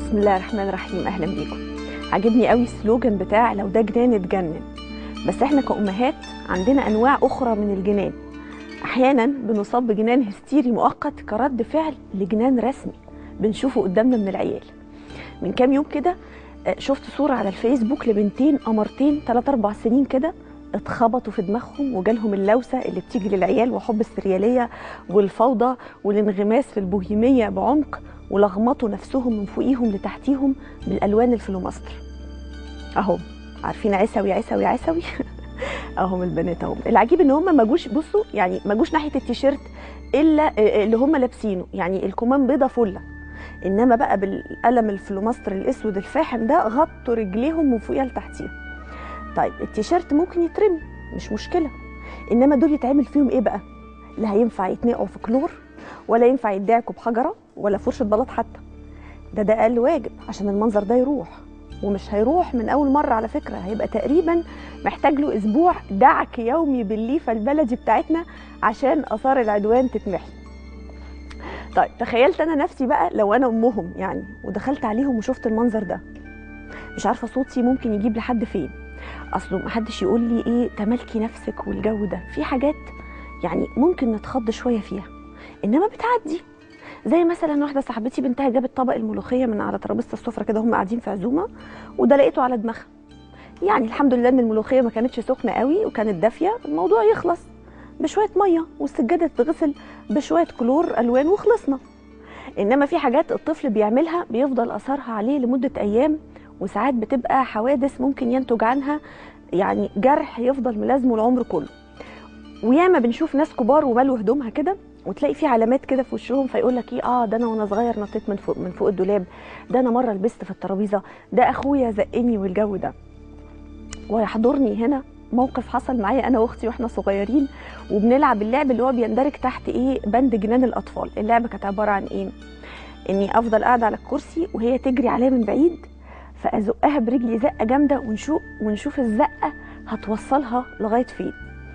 بسم الله الرحمن الرحيم اهلا بيكم عجبني قوي السلوجان بتاع لو ده جنان اتجنن بس احنا كأمهات عندنا انواع اخرى من الجنان احيانا بنصاب بجنان هستيري مؤقت كرد فعل لجنان رسمي بنشوفه قدامنا من العيال من كام يوم كده آه، شفت صورة على الفيسبوك لبنتين قمرتين 3 4 سنين كده اتخبطوا في دماغهم وجالهم اللوسة اللي بتيجي للعيال وحب السريالية والفوضى والانغماس في البوهيمية بعمق ولخبطوا نفسهم من فوقيهم لتحتيهم بالالوان الفلوماستر اهو عارفين عسوي عسوي عسوي اهم البنات اهم العجيب ان هم ما جوش بصوا يعني ما جوش ناحيه التيشيرت الا اللي هم لابسينه يعني الكمام بيضه فله انما بقى بالقلم الفلوماستر الاسود الفاحم ده غطوا رجليهم من فوقيها لتحتيها طيب التيشيرت ممكن يترمي مش مشكله انما دول يتعمل فيهم ايه بقى لا هينفع يتنقعوا في كلور ولا ينفع يدعكوا بحجره ولا فرشه بلاط حتى ده ده اقل واجب عشان المنظر ده يروح ومش هيروح من اول مره على فكره هيبقى تقريبا محتاج له اسبوع دعك يومي بالليفه البلدي بتاعتنا عشان اثار العدوان تتمحي طيب تخيلت انا نفسي بقى لو انا امهم يعني ودخلت عليهم وشفت المنظر ده مش عارفه صوتي ممكن يجيب لحد فين اصله محدش يقول لي ايه تملكي نفسك والجو ده في حاجات يعني ممكن نتخض شويه فيها انما بتعدي زي مثلا واحده صاحبتي بنتها جابت طبق الملوخيه من على ترابيزه السفره كده هم قاعدين في عزومه وده لقيته على دماغها يعني الحمد لله ان الملوخيه ما كانتش سخنه قوي وكانت دافيه الموضوع يخلص بشويه ميه والسجاده تتغسل بشويه كلور الوان وخلصنا انما في حاجات الطفل بيعملها بيفضل اثرها عليه لمده ايام وساعات بتبقى حوادث ممكن ينتج عنها يعني جرح يفضل ملازمه العمر كله وياما بنشوف ناس كبار ومالوا هدومها كده وتلاقي في علامات كده في وشهم فيقول لك ايه اه ده انا وانا صغير نطيت من فوق من فوق الدولاب ده انا مره لبست في الترابيزه ده اخويا زقني والجو ده ويحضرني هنا موقف حصل معايا انا واختي واحنا صغيرين وبنلعب اللعب اللي هو بيندرج تحت ايه بند جنان الاطفال اللعبه كانت عباره عن ايه اني افضل قاعده على الكرسي وهي تجري عليا من بعيد فازقها برجلي زقه جامده ونشوف ونشوف الزقه هتوصلها لغايه فين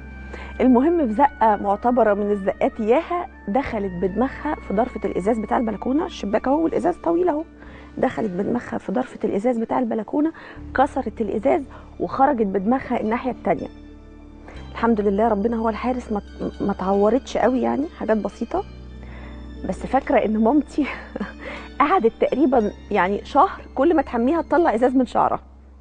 المهم في زقه معتبره من الزقات اياها دخلت بدماغها في ضرفه الازاز بتاع البلكونه الشباك اهو والازاز طويل اهو دخلت بدماغها في ضرفه الازاز بتاع البلكونه كسرت الازاز وخرجت بدماغها الناحيه التانية الحمد لله ربنا هو الحارس ما ما اتعورتش قوي يعني حاجات بسيطه بس فاكره ان مامتي قعدت تقريبا يعني شهر كل ما تحميها تطلع ازاز من شعرها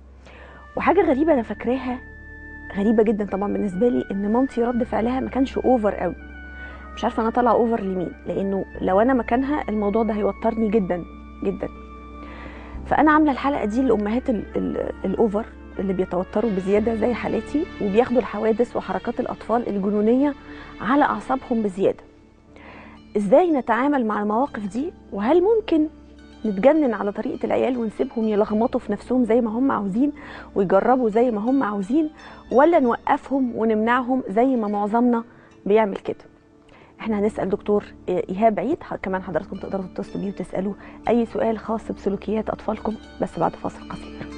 وحاجه غريبه انا فاكراها غريبه جدا طبعا بالنسبه لي ان مامتي رد فعلها ما كانش اوفر قوي مش عارفه انا طالعه اوفر لمين لانه لو انا مكانها الموضوع ده هيوترني جدا جدا فانا عامله الحلقه دي لامهات ال- ال- الاوفر اللي بيتوتروا بزياده زي حالاتي وبياخدوا الحوادث وحركات الاطفال الجنونيه على اعصابهم بزياده ازاي نتعامل مع المواقف دي وهل ممكن نتجنن على طريقه العيال ونسيبهم يلخمطوا في نفسهم زي ما هم عاوزين ويجربوا زي ما هم عاوزين ولا نوقفهم ونمنعهم زي ما معظمنا بيعمل كده احنا هنسال دكتور ايهاب عيد ح- كمان حضراتكم تقدروا تتصلوا بيه وتسالوه اي سؤال خاص بسلوكيات اطفالكم بس بعد فاصل قصير